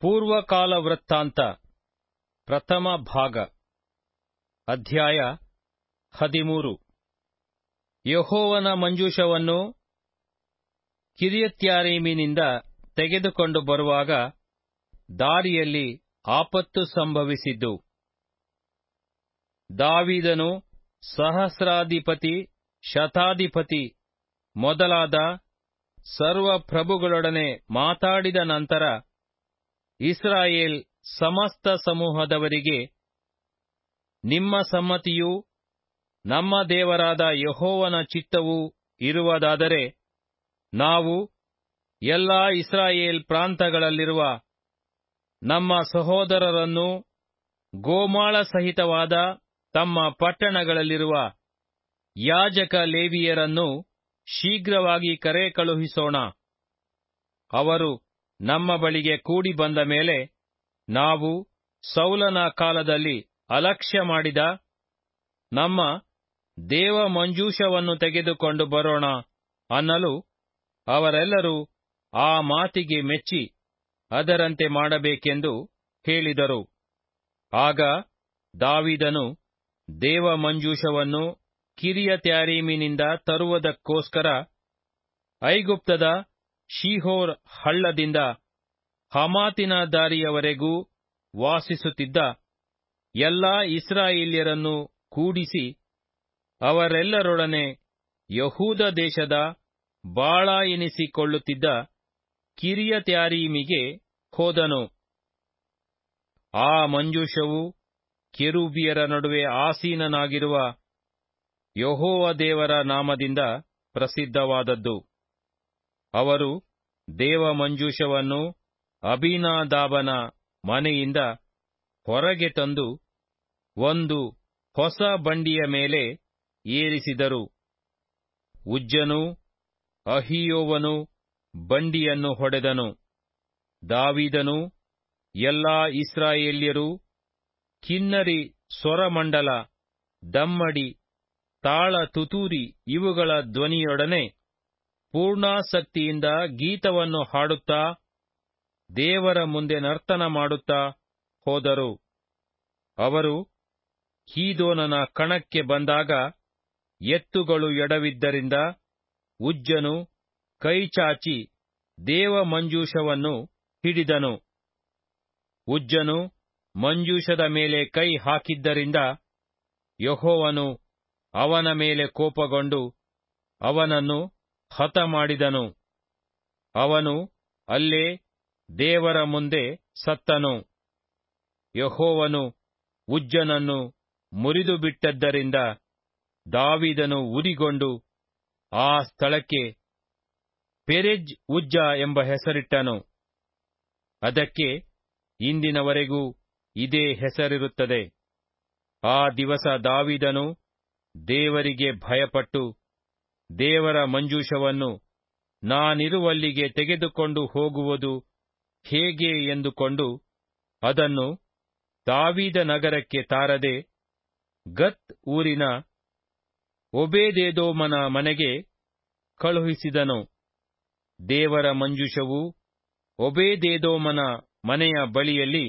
ಪೂರ್ವಕಾಲ ವೃತ್ತಾಂತ ಪ್ರಥಮ ಭಾಗ ಅಧ್ಯಾಯ ಹದಿಮೂರು ಯಹೋವನ ಮಂಜೂಷವನ್ನು ಕಿರಿಯತ್ಯಾರೀಮಿನಿಂದ ತೆಗೆದುಕೊಂಡು ಬರುವಾಗ ದಾರಿಯಲ್ಲಿ ಆಪತ್ತು ಸಂಭವಿಸಿದ್ದು ದಾವೀದನು ಸಹಸ್ರಾಧಿಪತಿ ಶತಾಧಿಪತಿ ಮೊದಲಾದ ಸರ್ವ ಪ್ರಭುಗಳೊಡನೆ ಮಾತಾಡಿದ ನಂತರ ಇಸ್ರಾಯೇಲ್ ಸಮಸ್ತ ಸಮೂಹದವರಿಗೆ ನಿಮ್ಮ ಸಮ್ಮತಿಯೂ ನಮ್ಮ ದೇವರಾದ ಯಹೋವನ ಚಿತ್ತವೂ ಇರುವುದಾದರೆ ನಾವು ಎಲ್ಲಾ ಇಸ್ರಾಯೇಲ್ ಪ್ರಾಂತಗಳಲ್ಲಿರುವ ನಮ್ಮ ಸಹೋದರರನ್ನೂ ಗೋಮಾಳ ಸಹಿತವಾದ ತಮ್ಮ ಪಟ್ಟಣಗಳಲ್ಲಿರುವ ಯಾಜಕ ಲೇವಿಯರನ್ನೂ ಶೀಘ್ರವಾಗಿ ಕರೆ ಕಳುಹಿಸೋಣ ಅವರು ನಮ್ಮ ಬಳಿಗೆ ಕೂಡಿ ಬಂದ ಮೇಲೆ ನಾವು ಸೌಲನ ಕಾಲದಲ್ಲಿ ಅಲಕ್ಷ್ಯ ಮಾಡಿದ ನಮ್ಮ ದೇವ ಮಂಜೂಷವನ್ನು ತೆಗೆದುಕೊಂಡು ಬರೋಣ ಅನ್ನಲು ಅವರೆಲ್ಲರೂ ಆ ಮಾತಿಗೆ ಮೆಚ್ಚಿ ಅದರಂತೆ ಮಾಡಬೇಕೆಂದು ಹೇಳಿದರು ಆಗ ದಾವಿದನು ದೇವ ಮಂಜೂಷವನ್ನು ಕಿರಿಯತ್ಯಾರೀಮಿನಿಂದ ತರುವುದಕ್ಕೋಸ್ಕರ ಐಗುಪ್ತದ ಶೀಹೋರ್ ಹಳ್ಳದಿಂದ ಹಮಾತಿನ ದಾರಿಯವರೆಗೂ ವಾಸಿಸುತ್ತಿದ್ದ ಎಲ್ಲಾ ಇಸ್ರಾಯೇಲ್ಯರನ್ನು ಕೂಡಿಸಿ ಅವರೆಲ್ಲರೊಡನೆ ಯಹೂದ ದೇಶದ ಬಾಳ ಎನಿಸಿಕೊಳ್ಳುತ್ತಿದ್ದ ಕಿರಿಯತ್ಯಾರೀಮಿಗೆ ಹೋದನು ಆ ಮಂಜೂಷವು ಕೆರೂಬಿಯರ ನಡುವೆ ಆಸೀನನಾಗಿರುವ ಯಹೋವ ದೇವರ ನಾಮದಿಂದ ಪ್ರಸಿದ್ಧವಾದದ್ದು ಅವರು ದೇವ ಮಂಜೂಷವನ್ನು ಅಭಿನಾದಾಬನ ಮನೆಯಿಂದ ಹೊರಗೆ ತಂದು ಒಂದು ಹೊಸ ಬಂಡಿಯ ಮೇಲೆ ಏರಿಸಿದರು ಉಜ್ಜನು ಅಹಿಯೋವನು ಬಂಡಿಯನ್ನು ಹೊಡೆದನು ದಾವಿದನು ಎಲ್ಲಾ ಇಸ್ರಾಯೇಲ್ಯರು ಕಿನ್ನರಿ ಸ್ವರಮಂಡಲ ದಮ್ಮಡಿ ತಾಳ ತುತೂರಿ ಇವುಗಳ ಧ್ವನಿಯೊಡನೆ ಪೂರ್ಣಾಸಕ್ತಿಯಿಂದ ಗೀತವನ್ನು ಹಾಡುತ್ತಾ ದೇವರ ಮುಂದೆ ನರ್ತನ ಮಾಡುತ್ತಾ ಹೋದರು ಅವರು ಹೀದೋನನ ಕಣಕ್ಕೆ ಬಂದಾಗ ಎತ್ತುಗಳು ಎಡವಿದ್ದರಿಂದ ಉಜ್ಜನು ಕೈಚಾಚಿ ದೇವ ಮಂಜೂಷವನ್ನು ಹಿಡಿದನು ಉಜ್ಜನು ಮಂಜೂಷದ ಮೇಲೆ ಕೈ ಹಾಕಿದ್ದರಿಂದ ಯಹೋವನು ಅವನ ಮೇಲೆ ಕೋಪಗೊಂಡು ಅವನನ್ನು ಹತ ಮಾಡಿದನು ಅವನು ಅಲ್ಲೇ ದೇವರ ಮುಂದೆ ಸತ್ತನು ಯಹೋವನು ಉಜ್ಜನನ್ನು ಮುರಿದು ಬಿಟ್ಟದ್ದರಿಂದ ದಾವಿದನು ಉರಿಗೊಂಡು ಆ ಸ್ಥಳಕ್ಕೆ ಪೆರೆಜ್ ಉಜ್ಜ ಎಂಬ ಹೆಸರಿಟ್ಟನು ಅದಕ್ಕೆ ಇಂದಿನವರೆಗೂ ಇದೇ ಹೆಸರಿರುತ್ತದೆ ಆ ದಿವಸ ದಾವಿದನು ದೇವರಿಗೆ ಭಯಪಟ್ಟು ದೇವರ ಮಂಜೂಷವನ್ನು ನಾನಿರುವಲ್ಲಿಗೆ ತೆಗೆದುಕೊಂಡು ಹೋಗುವುದು ಹೇಗೆ ಎಂದುಕೊಂಡು ಅದನ್ನು ದಾವೀದ ನಗರಕ್ಕೆ ತಾರದೆ ಗತ್ ಊರಿನ ಒಬೇದೇದೋಮನ ಮನೆಗೆ ಕಳುಹಿಸಿದನು ದೇವರ ಮಂಜೂಷವು ಒಬೇದೇದೋಮನ ಮನೆಯ ಬಳಿಯಲ್ಲಿ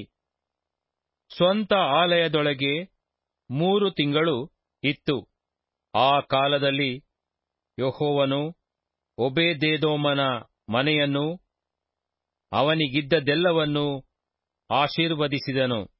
ಸ್ವಂತ ಆಲಯದೊಳಗೆ ಮೂರು ತಿಂಗಳು ಇತ್ತು ಆ ಕಾಲದಲ್ಲಿ ಯಹೋವನು ಒಬೇದೇದೋಮನ ಮನೆಯನ್ನು ಅವನಿಗಿದ್ದದೆಲ್ಲವನ್ನೂ ಆಶೀರ್ವದಿಸಿದನು